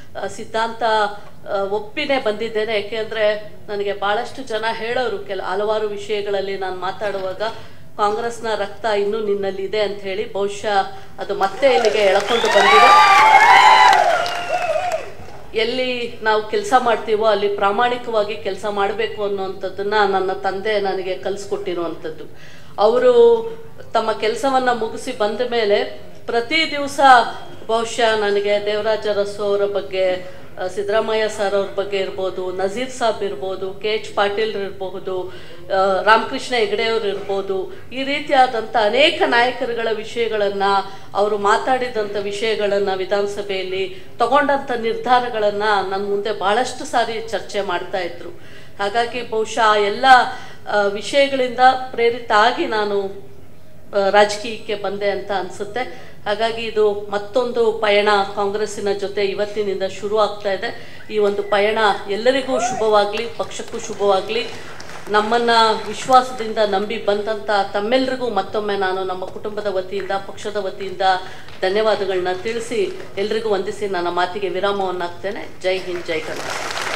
ಆ, ಸಿದ್ಧಾಂತ ಆ, ಒಪ್ಪಿನೇ ಬಂದಿದ್ದೇನೆ ಯಾಕೆಂದ್ರೆ ನನಗೆ ಬಹಳಷ್ಟು ಜನ ಹೇಳೋರು ಕೆಲ ಹಲವಾರು ವಿಷಯಗಳಲ್ಲಿ ನಾನು ಮಾತಾಡುವಾಗ ಕಾಂಗ್ರೆಸ್ನ ರಕ್ತ ಇನ್ನೂ ನಿನ್ನಲ್ಲಿ ಇದೆ ಅಂತ ಹೇಳಿ ಬಹುಶಃ ಅದು ಮತ್ತೆ ಇಲ್ಲಿಗೆ ಎಳ್ಕೊಂಡು ಬಂದಿದೆ ಎಲ್ಲಿ ನಾವು ಕೆಲಸ ಮಾಡ್ತೀವೋ ಅಲ್ಲಿ ಪ್ರಾಮಾಣಿಕವಾಗಿ ಕೆಲಸ ಮಾಡಬೇಕು ಅನ್ನುವಂಥದ್ದನ್ನ ನನ್ನ ತಂದೆ ನನಗೆ ಕಲಿಸ್ಕೊಟ್ಟಿರುವಂಥದ್ದು ಅವರು ತಮ್ಮ ಕೆಲಸವನ್ನ ಮುಗಿಸಿ ಬಂದ ಮೇಲೆ ಪ್ರತಿ ದಿವಸ ಬಹುಶಃ ನನಗೆ ದೇವರಾಜ ಅರಸು ಅವರ ಬಗ್ಗೆ ಆ, ಸಿದ್ದರಾಮಯ್ಯ ಸರ್ ಅವ್ರ ಬಗ್ಗೆ ಇರ್ಬೋದು ನಜೀರ್ ಸಾಬ್ ಇರ್ಬೋದು ಕೆ ಎಚ್ ಪಾಟೀಲ್ ಇರಬಹುದು ರಾಮಕೃಷ್ಣ ಹೆಗಡೆಯವ್ರು ಇರ್ಬೋದು ಈ ರೀತಿಯಾದಂಥ ಅನೇಕ ನಾಯಕರುಗಳ ವಿಷಯಗಳನ್ನ ಅವರು ಮಾತಾಡಿದಂಥ ವಿಷಯಗಳನ್ನ ವಿಧಾನಸಭೆಯಲ್ಲಿ ತಗೊಂಡಂಥ ನಿರ್ಧಾರಗಳನ್ನ ನನ್ನ ಮುಂದೆ ಬಹಳಷ್ಟು ಸಾರಿ ಚರ್ಚೆ ಮಾಡ್ತಾ ಇದ್ರು ಹಾಗಾಗಿ ಬಹುಶಃ ಆ ಎಲ್ಲ ಆ, ವಿಷಯಗಳಿಂದ ಪ್ರೇರಿತ ಆಗಿ ನಾನು ಆ, ರಾಜಕೀಯಕ್ಕೆ ಬಂದೆ ಅಂತ ಅನ್ಸುತ್ತೆ ಹಾಗಾಗಿ ಇದು ಮತ್ತೊಂದು ಪಯಣ ಕಾಂಗ್ರೆಸ್ಸಿನ ಜೊತೆ ಇವತ್ತಿನಿಂದ ಶುರು ಆಗ್ತಾ ಇದೆ ಈ ಒಂದು ಪಯಣ ಎಲ್ಲರಿಗೂ ಶುಭವಾಗಲಿ ಪಕ್ಷಕ್ಕೂ ಶುಭವಾಗಲಿ ನಮ್ಮನ್ನ ವಿಶ್ವಾಸದಿಂದ ನಂಬಿ ಬಂದಂತ ತಮ್ಮೆಲ್ಲರಿಗೂ ಮತ್ತೊಮ್ಮೆ ನಾನು ನಮ್ಮ ಕುಟುಂಬದ ವತಿಯಿಂದ ಪಕ್ಷದ ವತಿಯಿಂದ ಧನ್ಯವಾದಗಳನ್ನ ತಿಳಿಸಿ ಎಲ್ರಿಗೂ ವಂದಿಸಿ ನನ್ನ ಮಾತಿಗೆ ವಿರಾಮವನ್ನು ಹಾಕ್ತೇನೆ ಜೈ ಹಿಂದ್ ಜೈ ಕರ್ನಾಟಕ